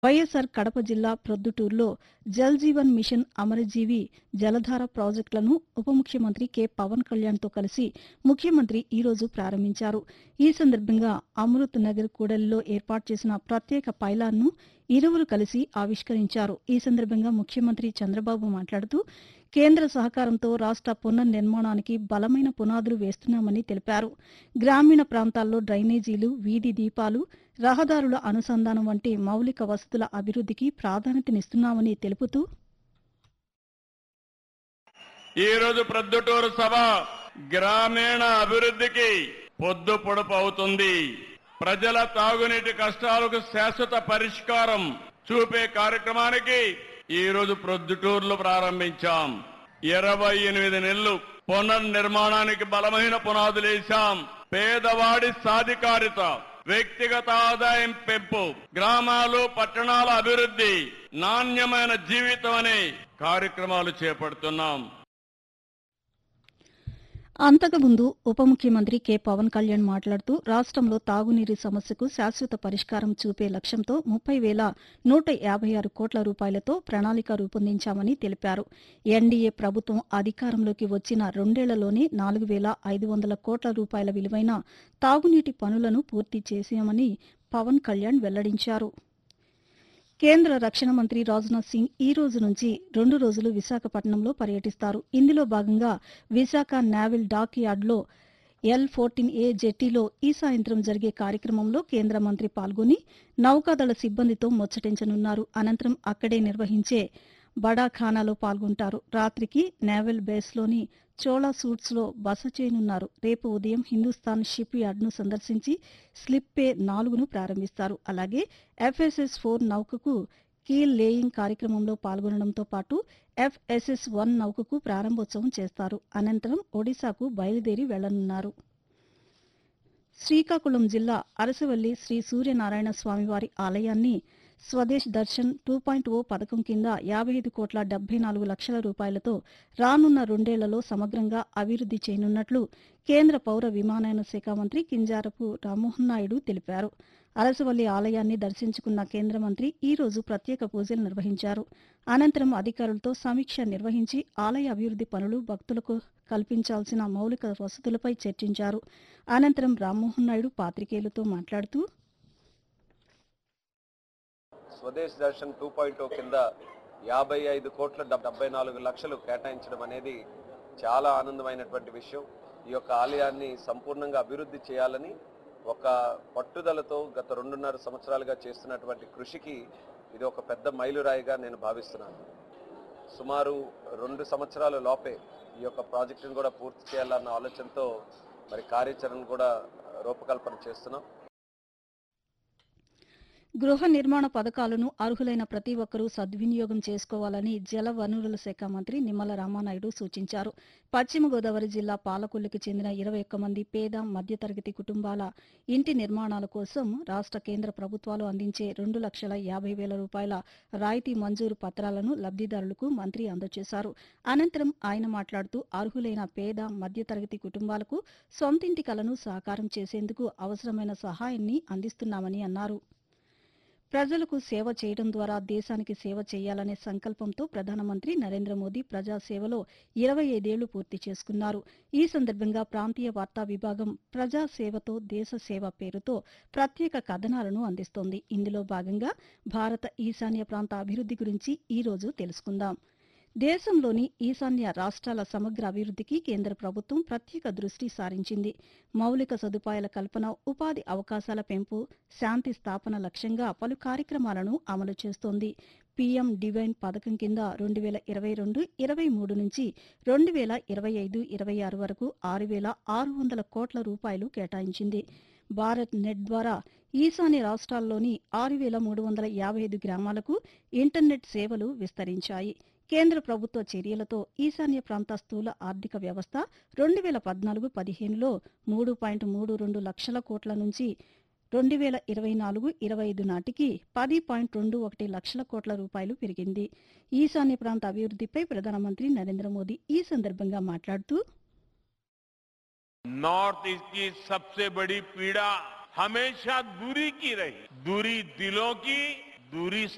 వైఎస్సార్ కడప జిల్లా ప్రొద్దుటూరులో జల్ జీవన్ మిషన్ అమరజీవి జలధార ప్రాజెక్టులను ఉప ముఖ్యమంత్రి కె పవన్ కళ్యాణ్తో కలిసి ముఖ్యమంత్రి ఈ రోజు ప్రారంభించారు ఈ సందర్భంగా అమృత్ నగర్ కూడలిలో ఏర్పాటు చేసిన ప్రత్యేక పైలాన్ను ఇరువురు కలిసి ఆవిష్కరించారు ఈ సందర్భంగా ముఖ్యమంత్రి చంద్రబాబు మాట్లాడుతూ కేంద్ర సహకారంతో రాష్ట పునర్నిర్మాణానికి బలమైన పునాదులు వేస్తున్నామని తెలిపారు గ్రామీణ ప్రాంతాల్లో డ్రైనేజీలు వీధి దీపాలు రహదారుల అనుసంధానం వంటి మౌలిక వసతుల అభివృద్ధికి ప్రాధాన్యతనిస్తున్నామని తెలుపుతూ ఈ రోజు ప్రొద్దుటూరు సభ గ్రామీణ అభివృద్ధికి పొద్దు పొడుపు అవుతుంది ప్రజల తాగునీటి కష్టాలకు శాశ్వత పరిష్కారం చూపే కార్యక్రమానికి ఈ రోజు ప్రొద్దుటూరులో ప్రారంభించాం ఇరవై ఎనిమిది నెలలు పునర్నిర్మాణానికి బలమైన పునాదులేశాం పేదవాడి సాధికారిత వ్యక్తిగత ఆదాయం పెంపు గ్రామాలు పట్టణాల అభివృద్ధి నాణ్యమైన జీవితం అనే కార్యక్రమాలు చేపడుతున్నాం అంతకుముందు ఉప ముఖ్యమంత్రి కె పవన్ కళ్యాణ్ మాట్లాడుతూ రాష్ట్రంలో తాగునీరు సమస్యకు శాశ్వత పరిష్కారం చూపే లక్ష్యంతో ముప్పై వేల నూట యాభై ఆరు కోట్ల రూపాయలతో ప్రణాళిక రూపొందించామని తెలిపారు ఎన్డీఏ ప్రభుత్వం అధికారంలోకి వచ్చిన రెండేళ్లలోనే నాలుగు వేల ఐదు వందల కోట్ల రూపాయల విలువైన తాగునీటి పనులను పూర్తి చేశామని పవన్ కళ్యాణ్ వెల్లడించారు కేంద్ర రక్షణ మంత్రి రాజ్నాథ్ సింగ్ ఈ రోజు నుంచి రెండు రోజులు విశాఖపట్నంలో పర్యటిస్తారు ఇందులో భాగంగా విశాఖ నావల్ డాక్ యార్డ్లో ఎల్ ఫోర్టీన్ ఏ జెట్టీలో ఈ సాయంత్రం జరిగే కార్యక్రమంలో కేంద్ర మంత్రి పాల్గొని నౌకాదళ సిబ్బందితో ముచ్చటించనున్నారు అనంతరం అక్కడే నిర్వహించే బడాఖానాలో పాల్గొంటారు రాత్రికి నేవల్ బేస్లోని చోళా సూట్స్ లో బస చేయనున్నారు రేపు ఉదయం హిందుస్థాన్ షిప్ యార్డ్ను సందర్శించి స్లిప్ పే నాలుగును ప్రారంభిస్తారు అలాగే ఎఫ్ఎస్ఎస్ ఫోర్ నౌకకు కీల్ లేయింగ్ కార్యక్రమంలో పాల్గొనడంతో పాటు ఎఫ్ఎస్ఎస్ వన్ నౌకకు ప్రారంభోత్సవం చేస్తారు అనంతరం ఒడిశాకు బయలుదేరి వెళ్లనున్నారు శ్రీకాకుళం జిల్లా అరసవల్లి శ్రీ సూర్యనారాయణ స్వామివారి ఆలయాన్ని Swadesh Darshan two point O పథకం కింద యాభై ఐదు కోట్ల డెబ్బై నాలుగు లక్షల రూపాయలతో రానున్న రెండేళ్లలో సమగ్రంగా అభివృద్ది చేయనున్నట్లు కేంద్ర పౌర విమానయాన శాఖ మంత్రి కింజారపు రామ్మోహన్ నాయుడు తెలిపారు అరసవల్లి ఆలయాన్ని దర్శించుకున్న కేంద్ర మంత్రి ఈ రోజు ప్రత్యేక పూజలు నిర్వహించారు అనంతరం అధికారులతో సమీక్ష నిర్వహించి ఆలయ అభివృద్ది పనులు భక్తులకు కల్పించాల్సిన మౌలిక వసతులపై చర్చించారు అనంతరం రామ్మోహన్ నాయుడు పాత్రికేయులతో మాట్లాడుతూ స్వదేశ్ దర్శన్ టూ పాయింట్ కింద యాభై ఐదు కోట్ల డెబ్- డెబ్బై నాలుగు లక్షలు కేటాయించడం అనేది చాలా ఆనందమైనటువంటి విషయం ఈ యొక్క ఆలయాన్ని సంపూర్ణంగా అభివృద్ధి చేయాలని ఒక పట్టుదలతో గత రెండున్నర సంవత్సరాలుగా చేస్తున్నటువంటి కృషికి ఇది ఒక పెద్ద మైలురాయిగా నేను భావిస్తున్నాను సుమారు రెండు సంవత్సరాల లోపే ఈ యొక్క ప్రాజెక్టును కూడా పూర్తి చేయాలన్న ఆలోచనతో మరి కార్యాచరణ కూడా రూపకల్పన చేస్తున్నాం గృహ నిర్మాణ పథకాలను అర్హులైన ప్రతి ఒక్కరూ సద్వినియోగం చేసుకోవాలని జల వనరుల శాఖ మంత్రి నిమ్మల రామానాయుడు సూచించారు పశ్చిమ గోదావరి జిల్లా పాలకొల్లుకి చెందిన ఇరవై ఒక్క మంది పేద మధ్యతరగతి కుటుంబాల ఇంటి నిర్మాణాల కోసం రాష్ట్ర కేంద్ర ప్రభుత్వాలు అందించే రెండు లక్షల యాభై వేల రూపాయల రాయితీ మంజూరు పత్రాలను లబ్దిదారులకు మంత్రి అందజేశారు అనంతరం ఆయన మాట్లాడుతూ అర్హులైన పేద మధ్యతరగతి కుటుంబాలకు సొంతింటి కలను సాకారం చేసేందుకు అవసరమైన సహాయాన్ని అందిస్తున్నామని అన్నారు ప్రజలకు సేవ చేయడం ద్వారా దేశానికి సేవ చేయాలనే సంకల్పంతో ప్రధానమంత్రి నరేంద్ర మోదీ ప్రజాసేవలో ఇరవై ఐదేళ్లు పూర్తి చేసుకున్నారు ఈ సందర్భంగా ప్రాంతీయ వార్తా విభాగం ప్రజా సేవతో దేశ సేవ పేరుతో ప్రత్యేక కథనాలను అందిస్తోంది ఇందులో భాగంగా భారత ఈశాన్య ప్రాంత అభివృద్ధి గురించి ఈ రోజు తెలుసుకుందాం దేశంలోని ఈశాన్య రాష్ట్రాల సమగ్ర అభివృద్ధికి కేంద్ర ప్రభుత్వం ప్రత్యేక దృష్టి సారించింది మౌలిక సదుపాయాల కల్పన ఉపాధి అవకాశాల పెంపు శాంతి స్థాపన లక్ష్యంగా పలు కార్యక్రమాలను అమలు చేస్తోంది పీఎం డివైన్ పథకం కింద రెండు వేల ఇరవై రెండు ఇరవై మూడు నుంచి రెండు వేల ఇరవై ఐదు ఇరవై ఆరు వరకు ఆరు వేల ఆరు వందల కోట్ల రూపాయలు కేటాయించింది భారత్ నెట్ ద్వారా ఈశాన్య రాష్ట్రాల్లోని ఆరు వేల మూడు వందల యాభై ఐదు గ్రామాలకు ఇంటర్నెట్ సేవలు విస్తరించాయి కేంద్ర ప్రభుత్వ చర్యలతో ఈశాన్య ప్రాంత స్థూల ఆర్థిక వ్యవస్థ రెండు వేల పద్నాలుగు పదిహేనులో మూడు పాయింట్ మూడు రెండు లక్షల కోట్ల నుంచి రెండు వేల ఇరవై నాలుగు ఇరవై ఐదు నాటికి పది పాయింట్ రెండు ఒకటి లక్షల కోట్ల రూపాయలు పెరిగింది ఈశాన్య ప్రాంత అభివృద్ధిపై ప్రధానమంత్రి నరేంద్ర మోదీ ఈ సందర్భంగా మాట్లాడుతూ नॉर्थ ईस्ट की सबसे बड़ी पीड़ा हमेशा दूरी की रही दूरी दिलों की दूरी